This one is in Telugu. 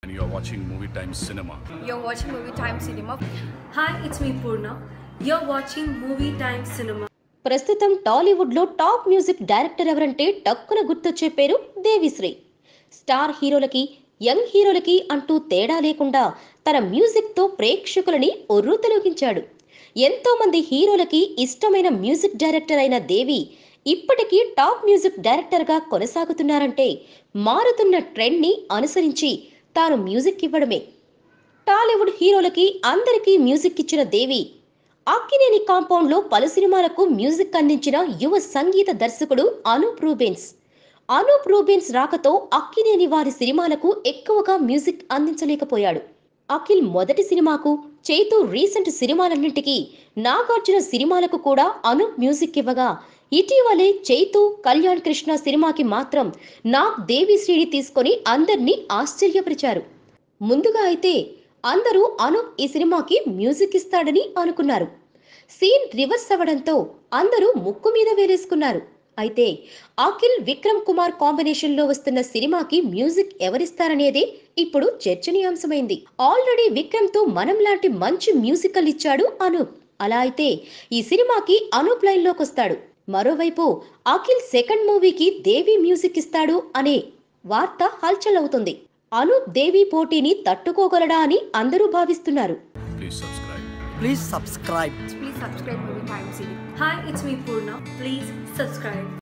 and you're watching Movie Time Cinema. You're watching Movie Time Cinema. Hi, it's me Purna. You're watching Movie Time Cinema. ప్రస్తుతం టాలీవుడ్లో టాప్ మ్యూజిక్ డైరెక్టర్ ఎవరంటే టక్కున గుర్తొచ్చే పేరు దేవిశ్రీ స్టార్ హీరోలకి యంగ్ హీరోలకి అంటూ తేడా లేకుండా తన మ్యూజిక్తో ప్రేక్షకులని ఒర్రూతలూగించాడు ఎంతో మంది హీరోలకి ఇష్టమైన మ్యూజిక్ డైరెక్టర్ అయిన దేవి ఇప్పటికీ టాప్ మ్యూజిక్ డైరెక్టర్గా కొనసాగుతున్నారంటే మారుతున్న ట్రెండ్ని అనుసరించి తాను మ్యూజిక్ ఇవ్వడమే టాలీవుడ్ హీరోలకి అందరికీ మ్యూజిక్ ఇచ్చిన దేవి అక్కినేని కాంపౌండ్లో పలు సినిమాలకు మ్యూజిక్ అందించిన యువ సంగీత దర్శకుడు అనూప్ రూబెన్స్ అనూప్ రూబెన్స్ రాకతో అక్కినేని వారి సినిమాలకు ఎక్కువగా మ్యూజిక్ అందించలేకపోయాడు అఖిల్ మొదటి సినిమాకు చైతు రీసెంట్ సినిమాలన్నింటికీ నాగార్జున సినిమాలకు కూడా అనూప్ మ్యూజిక్ ఇవ్వగా ఇటీవలే చైతు కళ్యాణ్ కృష్ణ సినిమాకి మాత్రం నాగ్ దేవిశ్రీని తీసుకొని అందర్నీ ఆశ్చర్యపరిచారు ముందుగా అయితే అందరూ అనూప్ ఈ సినిమాకి మ్యూజిక్ ఇస్తాడని అనుకున్నారు సీన్ రివర్స్ అవ్వడంతో అందరూ ముక్కు మీద వేలేసుకున్నారు అయితే అఖిల్ విక్రమ్ కుమార్ కాంబినేషన్ లో వస్తున్న సినిమాకి మ్యూజిక్ ఎవరిస్తారనేదే ఇప్పుడు చర్చనీయాంశమైంది ఆల్రెడీ విక్రమ్ తో మనం లాంటి మంచి మ్యూజికల్ ఇచ్చాడు అనూప్ అలా అయితే ఈ సినిమాకి అనూప్ లైన్ లోకి వస్తాడు మరోవైపు అఖిల్ సెకండ్ మూవీకి దేవి మ్యూజిక్ ఇస్తాడు అనే వార్త హల్చల్ అవుతుంది అనూప్ దేవి పోటీని తట్టుకోగలడా అని అందరూ భావిస్తున్నారు Please subscribe. Please subscribe. Please subscribe Movie Time Cinema. Hi, it's me Purna. Please subscribe.